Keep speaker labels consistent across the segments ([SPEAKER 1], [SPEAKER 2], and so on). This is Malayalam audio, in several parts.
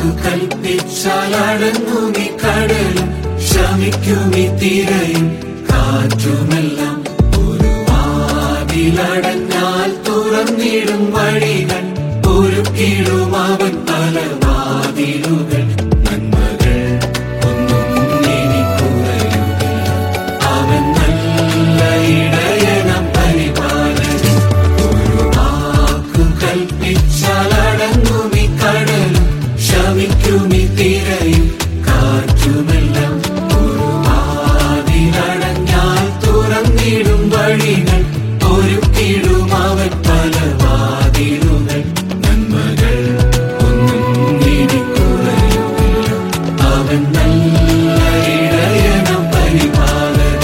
[SPEAKER 1] വാക്കു കൽപ്പിച്ചാൽ അടങ്ങുമി കടലും ശമിക്കുമി തിരയും കാറ്റുമെല്ലാം ഒരു വാതിലടഞ്ഞാൽ തുറന്നിടും വഴികൾ ഒരുക്കിടും അവൻ പല വാതിലുകൾ നന്മകൾ ഒന്നും ഇനി കുറയുകയില്ല അവൻ നല്ല ഇടയനം പരിപാലനം ഒരു വാക്കു കൽപ്പിച്ചാൽ അടങ്ങുമി കടലും ശമിക്കുമി തിരയും കാറ്റുമെല്ലാം ഒരു വാതിലടഞ്ഞാൽ തുറന്നിടും വഴികൾ ഒരുക്കിടും അവൻ പല വാതിലുകൾ നന്മകൾ ഒന്നും ഇനി കുറയുകയില്ല അവൻ നല്ല ഇടയനം പരിപാലനം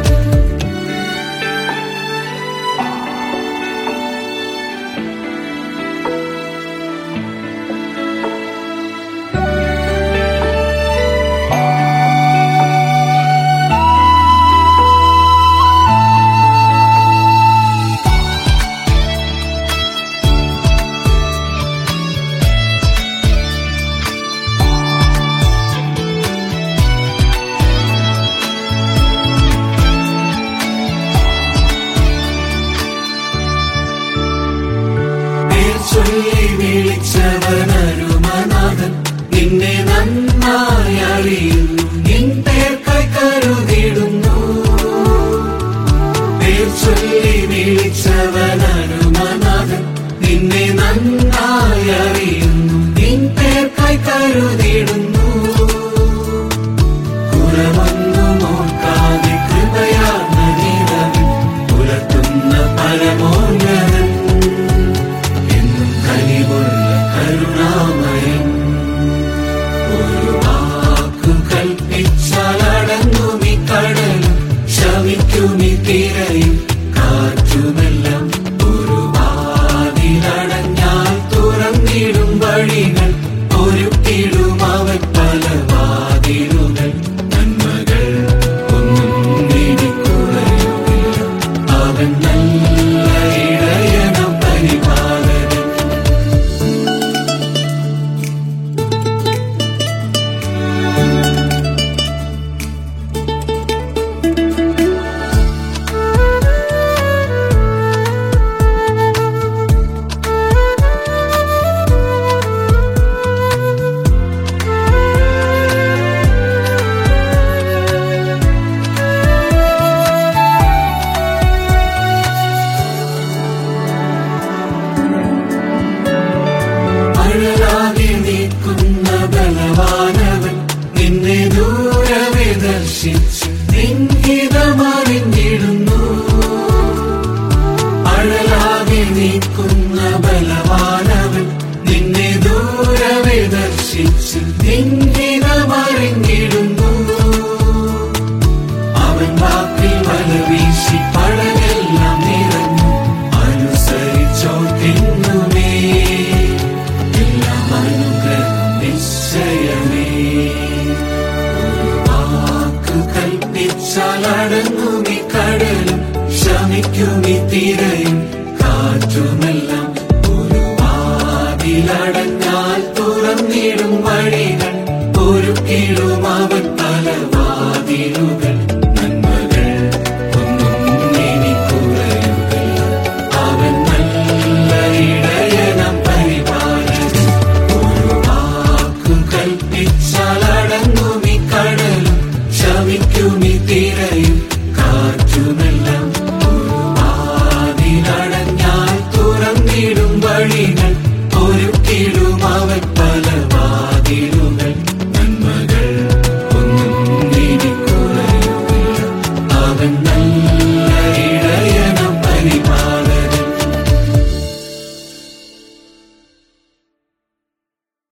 [SPEAKER 1] പേർ ചൊല്ലി വിളിച്ചവനരുമനാഥൻ നിന്നെ നന്നായി അറിയുന്നു നിൻ പേർക്കായി കരുതിടുന്നു പേർ ചൊല്ലി വിളിച്ചവനരുമനാഥൻ നിന്നെ നന്നായി അറിയുന്നു നിൻ പേർക്കായി കരുതിടുന്നു കുറവൊന്നും ഓർക്കാതെ കൃപയാർന്ന നിറവിൽ പുലർത്തുന്ന പരമോന്നതൻ എന്നും കനിവുള്ള കരുണാമയൻ ഒരു വാക്കു കൽപ്പിച്ചാൽ അടങ്ങുമി കടലും ശമിക്കുമി തിരയും കാറ്റുമെല്ലാം ഒരു വാതിലടഞ്ഞാൽ തുറന്നിടും വഴികൾ ഒരുക്കിടും അവൻ പല വാതിലുകൾ നന്മകൾ ഒന്നും ഇനി കുറയുകയില്ല അവൻ നല്ല ഇടയനം പരിപാലനം അഴലാകെ നീക്കുന്ന ബലവാനവൻ നിന്നെ ദൂരവെ ദർശിച്ച് നിൻഹിതമറിഞ്ഞിടുന്നു അഴലാകെ നീക്കുന്ന ബലവാനവൻ നിന്നെ ദൂരവെ ദർശിച്ച് നിൻഹിതമറിഞ്ഞിടുന്നു അവൻ വാക്കിൽ വല വീശി പടകെല്ലാം നിറഞ്ഞു അനുസരിച്ചോ തിന്നുമേ എല്ലാം അനുഗ്രഹം നിശ്ചയമേ ഒരു വാക്ക് കൽപ്പിച്ചാൽ അടങ്ങുമി കടലും ശമിക്കുമി തിരയും കാറ്റുമെല്ലാം ഒരു വാതിലടഞ്ഞാൽ തുറന്നിടും വഴികൾ ഒരുക്കിടും